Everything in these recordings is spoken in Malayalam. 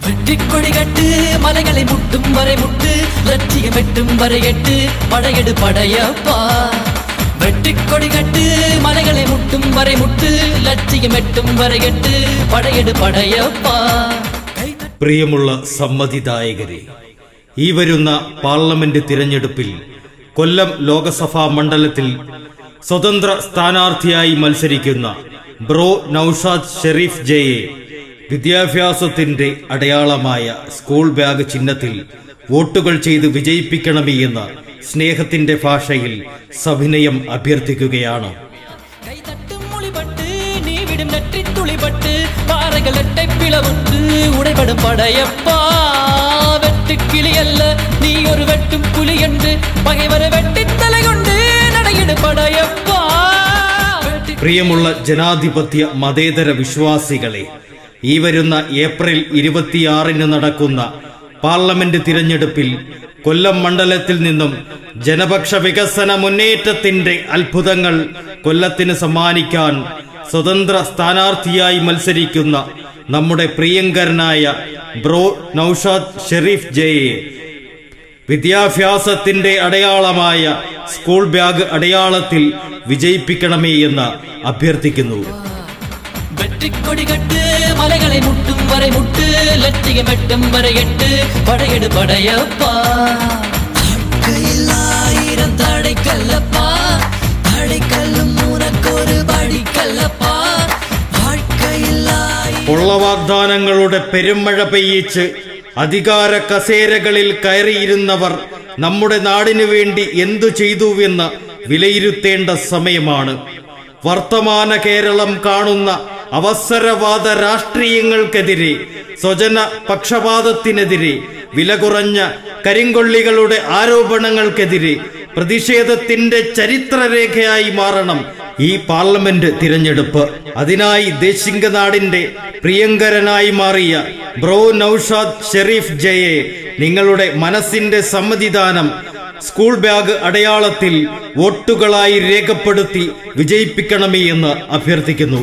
வெட்டிக்கொடி கட்டு மலைகளை முட்டும் வரை முட்டு லட்சியம் வெட்டும் வரை எட்டு படையெடு படையப்பா வெட்டிக்கொடி கட்டு மலைகளை முட்டும் வரை முட்டு லட்சியம் வெட்டும் வரை எட்டு படையெடு படையப்பா പ്രിയമുള്ള സമ്മതിദായകരെ ഈ വരുന്ന പാർലമെന്റ് തിരഞ്ഞെടുപ്പിൽ കൊല്ലം ലോകസഭാ മണ്ഡലത്തിൽ സ്വതന്ത്ര സ്ഥാനാർത്ഥിയായി മത്സരിക്കുന്ന ബ്രോ നൌഷാദ് ഷെരീഫ് ജയെ വിദ്യാഭ്യാസത്തിന്റെ അടയാളമായ സ്കൂൾ ബാഗ് ചിഹ്നത്തിൽ വോട്ടുകൾ ചെയ്ത് വിജയിപ്പിക്കണമേ എന്ന് സ്നേഹത്തിന്റെ ഭാഷയിൽ സവിനയം അഭ്യർത്ഥിക്കുകയാണ് கைதட்டும் மொழிபட்டு நீ விடும் நெற்றி துளிபட்டு பாறைகள் எட்டை பிளவுட்டு உடைபடும் படையப்பா வெட்டு கிளி அல்ல நீ ஒரு வெட்டும் புலி என்று பகைவரை வெட்டி தலை கொண்டு நடையிடு படையப்பா வெட்டி പ്രിയമുള്ള ജനാധിപത്യ മതേതര വിശ്വാസികളെ ഈ വരുന്ന ഏപ്രിൽ ഇരുപത്തിയാറിന് നടക്കുന്ന പാർലമെന്റ് തിരഞ്ഞെടുപ്പിൽ കൊല്ലം മണ്ഡലത്തിൽ നിന്നും ജനപക്ഷ വികസന മുന്നേറ്റത്തിന്റെ അത്ഭുതങ്ങൾ കൊല്ലത്തിന് സമ്മാനിക്കാൻ സ്വതന്ത്ര സ്ഥാനാർത്ഥിയായി മത്സരിക്കുന്ന നമ്മുടെ പ്രിയങ്കരനായ ബ്രോ നൌഷാദ് ഷെരീഫ് ജയെ വിദ്യാഭ്യാസത്തിന്റെ അടയാളമായ സ്കൂൾ ബാഗ് അടയാളത്തിൽ വിജയിപ്പിക്കണമേ എന്ന് അഭ്യർത്ഥിക്കുന്നു வெற்றிக்கொடி கட்டு மலைகளை முட்டும் வரை முட்டு லட்சியம் வெட்டும் வரை எட்டு படையெடு படையப்பா வாழ்க்கையில் ஆயிரம் தடை கல்லப்பா தடை கல்லும் உனக்கொரு படி கல்லப்பா வாழ்க்கையில் ஆயிரம் ഉള്ള വാഗ്ദാനങ്ങളുടെ പെരുമഴ പെയ്യിച്ച് അധികാര കസേരകളിൽ കയറിയിരുന്നവർ നമ്മുടെ നാടിനു വേണ്ടി എന്തു ചെയ്തുവെന്ന് വിലയിരുത്തേണ്ട സമയമാണ് വർത്തമാന കേരളം കാണുന്ന അവസരവാദ രാഷ്ട്രീയങ്ങൾക്കെതിരെ സ്വജന പക്ഷപാതത്തിനെതിരെ വില കുറഞ്ഞ കരിങ്കൊള്ളികളുടെ ആരോപണങ്ങൾക്കെതിരെ പ്രതിഷേധത്തിന്റെ ചരിത്രരേഖയായി മാറണം ഈ പാർലമെന്റ് തിരഞ്ഞെടുപ്പ് അതിനായി ദേശിംഗനാടിന്റെ പ്രിയങ്കരനായി മാറിയ ബ്രോ നൌഷാദ് ഷെരീഫ് ജയെ നിങ്ങളുടെ മനസ്സിന്റെ സമ്മതിദാനം സ്കൂൾ ബാഗ് അടയാളത്തിൽ വോട്ടുകളായി രേഖപ്പെടുത്തി വിജയിപ്പിക്കണമേ എന്ന് അഭ്യർത്ഥിക്കുന്നു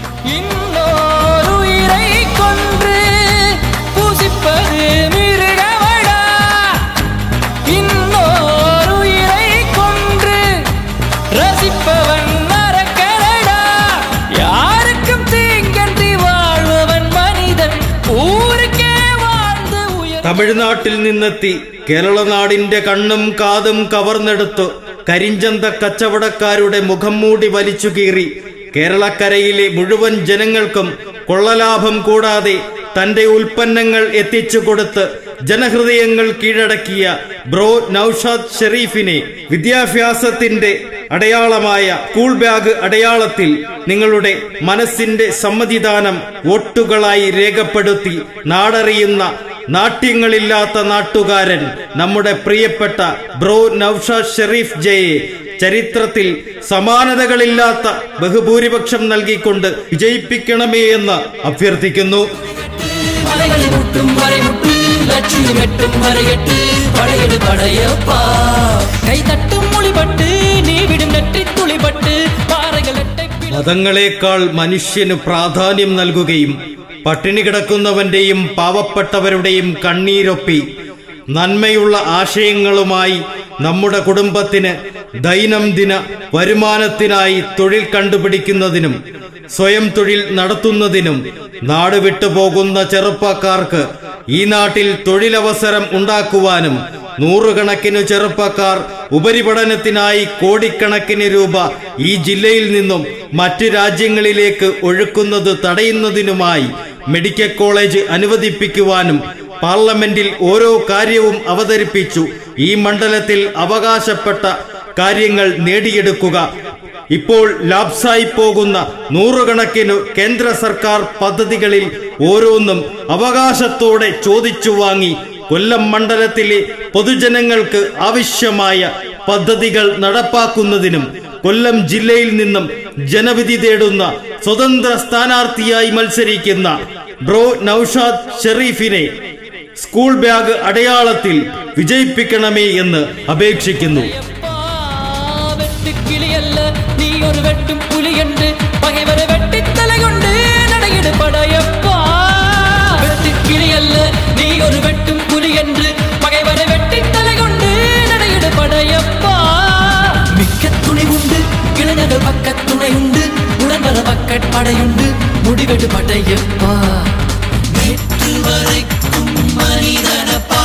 இன்னொரு உயிரை கொன்று பூசிப்பது மிருகமடா இன்னொரு உயிரை கொன்று ரசிப்பவன் நரக்கரடா யாருக்கும் தீங்கன்றி வாழ்பவன் மனிதன் ஊருக்கே வாழ்ந்து உயர் തമിഴ്നാട്ടിൽ നിന്നെത്തി കേരളനാടിന്റെ കണ്ണും കാതും കവർന്നെടുത്ത് കരിഞ്ചന്ത കച്ചവടക്കാരുടെ മുഖം മൂടി വലിച്ചു കീറി കേരളക്കരയിലെ മുഴുവൻ ജനങ്ങൾക്കും കൊള്ളലാഭം കൂടാതെ തന്റെ ഉൽപ്പന്നങ്ങൾ എത്തിച്ചു കൊടുത്ത് ജനഹൃദയങ്ങൾ കീഴടക്കിയ ബ്രോ നൌഷാദ് ഷെരീഫിനെ വിദ്യാഭ്യാസത്തിന്റെ അടയാളമായ സ്കൂൾ ബാഗ് അടയാളത്തിൽ നിങ്ങളുടെ മനസ്സിന്റെ സമ്മതിദാനം വോട്ടുകളായി രേഖപ്പെടുത്തി നാടറിയുന്ന നാട്യങ്ങളില്ലാത്ത നാട്ടുകാരൻ നമ്മുടെ പ്രിയപ്പെട്ട ബ്രോ നൌഷാദ് ഷെരീഫ് ജയെ ചരിത്രത്തിൽ സമാനതകളില്ലാത്ത ബഹുഭൂരിപക്ഷം നൽകിക്കൊണ്ട് വിജയിപ്പിക്കണമേ എന്ന് അഭ്യർത്ഥിക്കുന്നു மலைகளை முட்டும் வரை முட்டு லட்சியம் எட்டும் வரை எட்டு படையெடு படையப்பா கை தட்டும் மொழிபட்டு நீ விடும் நெற்றி துளிபட்டு பாறைகள் எட்டை பிள- മതങ്ങളെക്കാൾ മനുഷ്യന് പ്രാധാന്യം നൽകുകയും പട്ടിണി കിടക്കുന്നവന്റെയും പാവപ്പെട്ടവരുടെയും കണ്ണീരൊപ്പി നന്മയുള്ള ആശയങ്ങളുമായി നമ്മുടെ കുടുംബത്തിന് ദൈനംദിന വരുമാനത്തിനായി തൊഴിൽ കണ്ടുപിടിക്കുന്നതിനും സ്വയം തൊഴിൽ നടത്തുന്നതിനും നാട് വിട്ടുപോകുന്ന ചെറുപ്പക്കാർക്ക് ഈ നാട്ടിൽ തൊഴിലവസരം ഉണ്ടാക്കുവാനും നൂറുകണക്കിന് ചെറുപ്പക്കാർ ഉപരിപഠനത്തിനായി കോടിക്കണക്കിന് രൂപ ഈ ജില്ലയിൽ നിന്നും മറ്റു രാജ്യങ്ങളിലേക്ക് ഒഴുക്കുന്നത് തടയുന്നതിനുമായി മെഡിക്കൽ കോളേജ് അനുവദിപ്പിക്കുവാനും പാർലമെന്റിൽ ഓരോ കാര്യവും അവതരിപ്പിച്ചു ഈ മണ്ഡലത്തിൽ അവകാശപ്പെട്ട കാര്യങ്ങൾ നേടിയെടുക്കുക ഇപ്പോൾ ലാപ്സായി പോകുന്ന നൂറുകണക്കിന് കേന്ദ്ര സർക്കാർ പദ്ധതികളിൽ ഓരോന്നും അവകാശത്തോടെ ചോദിച്ചു വാങ്ങി കൊല്ലം മണ്ഡലത്തിലെ പൊതുജനങ്ങൾക്ക് ആവശ്യമായ പദ്ധതികൾ നടപ്പാക്കുന്നതിനും കൊല്ലം ജില്ലയിൽ നിന്നും ജനവിധി തേടുന്ന സ്വതന്ത്ര സ്ഥാനാർത്ഥിയായി മത്സരിക്കുന്ന ബ്രോ നൌഷാദ് ഷെറീഫിനെ സ്കൂൾ ബാഗ് അടയാളത്തിൽ വിജയിപ്പിക്കണമേ എന്ന് അപേക്ഷിക്കുന്നു வெட்டுக்கிளி அல்ல நீ ஒரு வெட்டும் புலி என்று பகைவரை வெட்டி தலை கொண்டு நடையிடு படையப்பா வெட்டுக்கிளி அல்ல ராக்கெட் படையுண்டு முடிவெடு படையப்பா நேற்று வரைக்கும் மனிதனப்பா